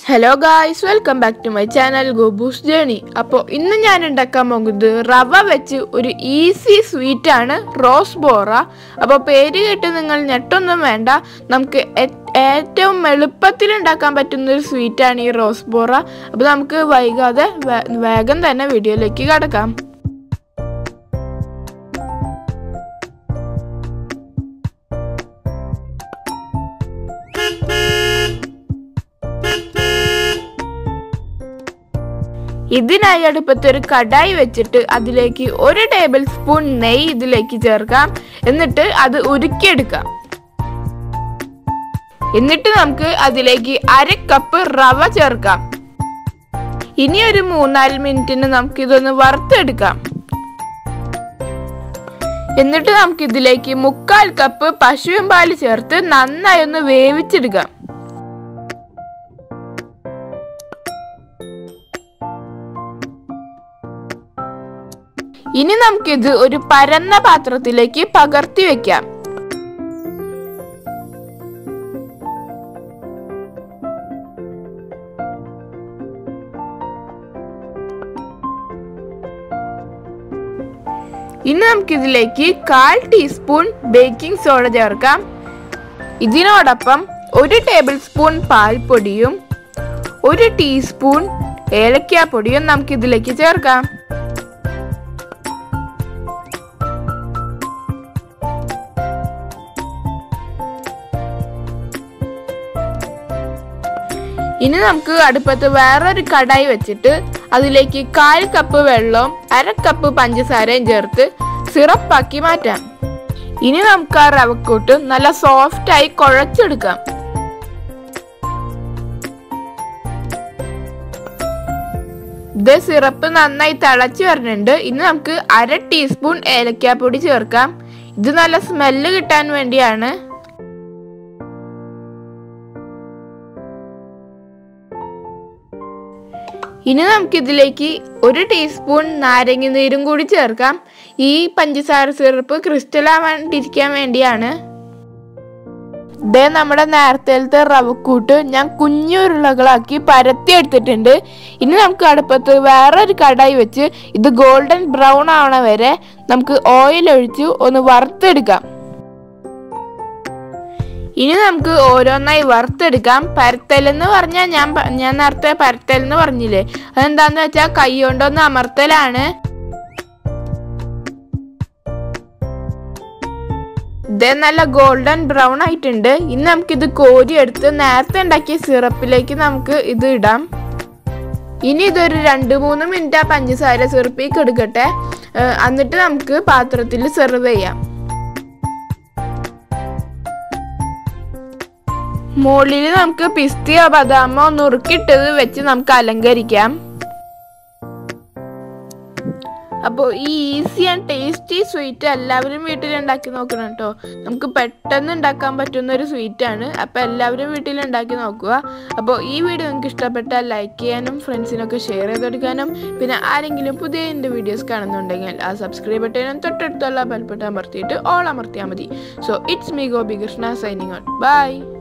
hello guys welcome back to my channel Gobu's journey അപ്പോൾ ഇന്ന് ഞാൻ ഉണ്ടാക്കാൻ പോകുന്നത് റവ വെച്ച് ഒരു ഈസി സ്വീറ്റ് ആണ് റോസ് ബോറ അപ്പോൾ പേര് കേട്ട് നിങ്ങൾ ഞെട്ടൊന്നും വേണ്ട നമുക്ക് ഏ- ഏറ്റവും എളുപ്പത്തിൽ ഉണ്ടാക്കാൻ പറ്റുന്ന ഒരു സ്വീറ്റാണ് ഈ റോസ് ബോറ അപ്പോൾ നമുക്ക് വൈകാതെ വേ- വേഗം തന്നെ വീഡിയോയിലേക്ക് കടക്കാം ഇതിനായി അടുപ്പത്ത് ഒരു കടായി വെച്ചിട്ട് അതിലേക്ക് ഒരു ടേബിൾ സ്പൂൺ നെയ്യ് ഇതിലേക്ക് ചേർക്കാം എന്നിട്ട് അത് ഉരുക്കിയെടുക്കാം എന്നിട്ട് നമുക്ക് അതിലേക്ക് അര കപ്പ് റവ ചേർക്കാം ഇനി ഒരു മൂന്നാല് മിനിറ്റിന് നമുക്ക് ഇതൊന്ന് വറുത്തെടുക്കാം എന്നിട്ട് നമുക്ക് ഇതിലേക്ക് മുക്കാൽ കപ്പ് പശുവും പാല് ചേർത്ത് നന്നായി ഒന്ന് വേവിച്ചെടുക്കാം ഇനി നമുക്കിത് ഒരു പരന്ന പാത്രത്തിലേക്ക് പകർത്തി വെക്കാം ഇനി നമുക്കിതിലേക്ക് കാൽ ടീസ്പൂൺ ബേക്കിംഗ് സോഡ ചേർക്കാം ഇതിനോടൊപ്പം ഒരു ടേബിൾ സ്പൂൺ പാൽപ്പൊടിയും ഒരു ടീസ്പൂൺ ഏലക്കാപ്പൊടിയും നമുക്കിതിലേക്ക് ചേർക്കാം ഇനി നമുക്ക് അടുപ്പത്ത് വേറൊരു കടായി വെച്ചിട്ട് അതിലേക്ക് കാൽ കപ്പ് വെള്ളവും അര കപ്പ് പഞ്ചസാരയും ചേർത്ത് സിറപ്പാക്കി മാറ്റാം ഇനി നമുക്ക് ആ റവക്കൂട്ട് നല്ല സോഫ്റ്റ് ആയി കുഴച്ചെടുക്കാം ഇത് സിറപ്പ് നന്നായി തിളച്ചു വരുന്നുണ്ട് ഇനി നമുക്ക് അര ടീസ്പൂൺ ഏലക്കാപ്പൊടി ചേർക്കാം ഇത് നല്ല സ്മെല്ല് കിട്ടാൻ വേണ്ടിയാണ് ഇനി നമുക്കിതിലേക്ക് ഒരു ടീസ്പൂൺ നാരങ്ങ നീരും കൂടി ചേർക്കാം ഈ പഞ്ചസാര സിറപ്പ് ക്രിസ്റ്റൽ ആവാണ്ടിരിക്കാൻ വേണ്ടിയാണ് ഇതേ നമ്മുടെ നേരത്തെ റവക്കൂട്ട് ഞാൻ കുഞ്ഞു ഉരുളകളാക്കി പരത്തി എടുത്തിട്ടുണ്ട് ഇനി നമുക്ക് അടുപ്പത്ത് വേറൊരു കടായി വെച്ച് ഇത് ഗോൾഡൻ ബ്രൗൺ ആവണ വരെ നമുക്ക് ഓയിൽ ഒഴിച്ച് ഒന്ന് വറുത്തെടുക്കാം ഇനി നമുക്ക് ഓരോന്നായി വറുത്തെടുക്കാം പരത്തൽ എന്ന് പറഞ്ഞാൽ ഞാൻ പ- ഞാൻ നേരത്തെ പരത്തൽ എന്ന് പറഞ്ഞില്ലേ അതെന്താന്ന് വെച്ചാൽ കൈ കൊണ്ടൊന്ന് അമർത്തലാണ് ഇത് നല്ല ഗോൾഡൻ ബ്രൗൺ ആയിട്ടുണ്ട് ഇനി നമുക്കിത് കോരിയെടുത്ത് നേരത്തെ ഉണ്ടാക്കിയ സിറപ്പിലേക്ക് നമുക്ക് ഇത് ഇടാം ഇനി ഇതൊരു രണ്ട് മൂന്ന് മിനിറ്റ് ആ പഞ്ചസാര സിറപ്പിലേക്ക് എടുക്കട്ടെ ഏഹ് എന്നിട്ട് നമുക്ക് പാത്രത്തിൽ സെർവ് ചെയ്യാം മുകളിൽ നമുക്ക് പിസ്തയോ ബദാമോ നുറുക്കിട്ടത് വെച്ച് നമുക്ക് അലങ്കരിക്കാം അപ്പോൾ ഈ ഈസി ആൻഡ് ടേസ്റ്റി സ്വീറ്റ് എല്ലാവരും വീട്ടിൽ ഉണ്ടാക്കി നോക്കണം കേട്ടോ നമുക്ക് പെട്ടെന്ന് ഉണ്ടാക്കാൻ പറ്റുന്ന ഒരു സ്വീറ്റ് ആണ് അപ്പോൾ എല്ലാവരും വീട്ടിൽ ഉണ്ടാക്കി നോക്കുക അപ്പോൾ ഈ വീഡിയോ നിങ്ങൾക്ക് ഇഷ്ടപ്പെട്ടാൽ ലൈക്ക് ചെയ്യാനും ഫ്രണ്ട്സിനൊക്കെ ഷെയർ ചെയ്തെടുക്കാനും പിന്നെ ആരെങ്കിലും പുതിയ എൻ്റെ വീഡിയോസ് കാണുന്നുണ്ടെങ്കിൽ ആ സബ്സ്ക്രൈബ് ബട്ടനും തൊട്ടടുത്തുള്ള ബെൽബട്ടൺ അമർത്തിയിട്ട് ഓൾ അമർത്തിയാൽ മതി so it's me Gopi Krishna signing out by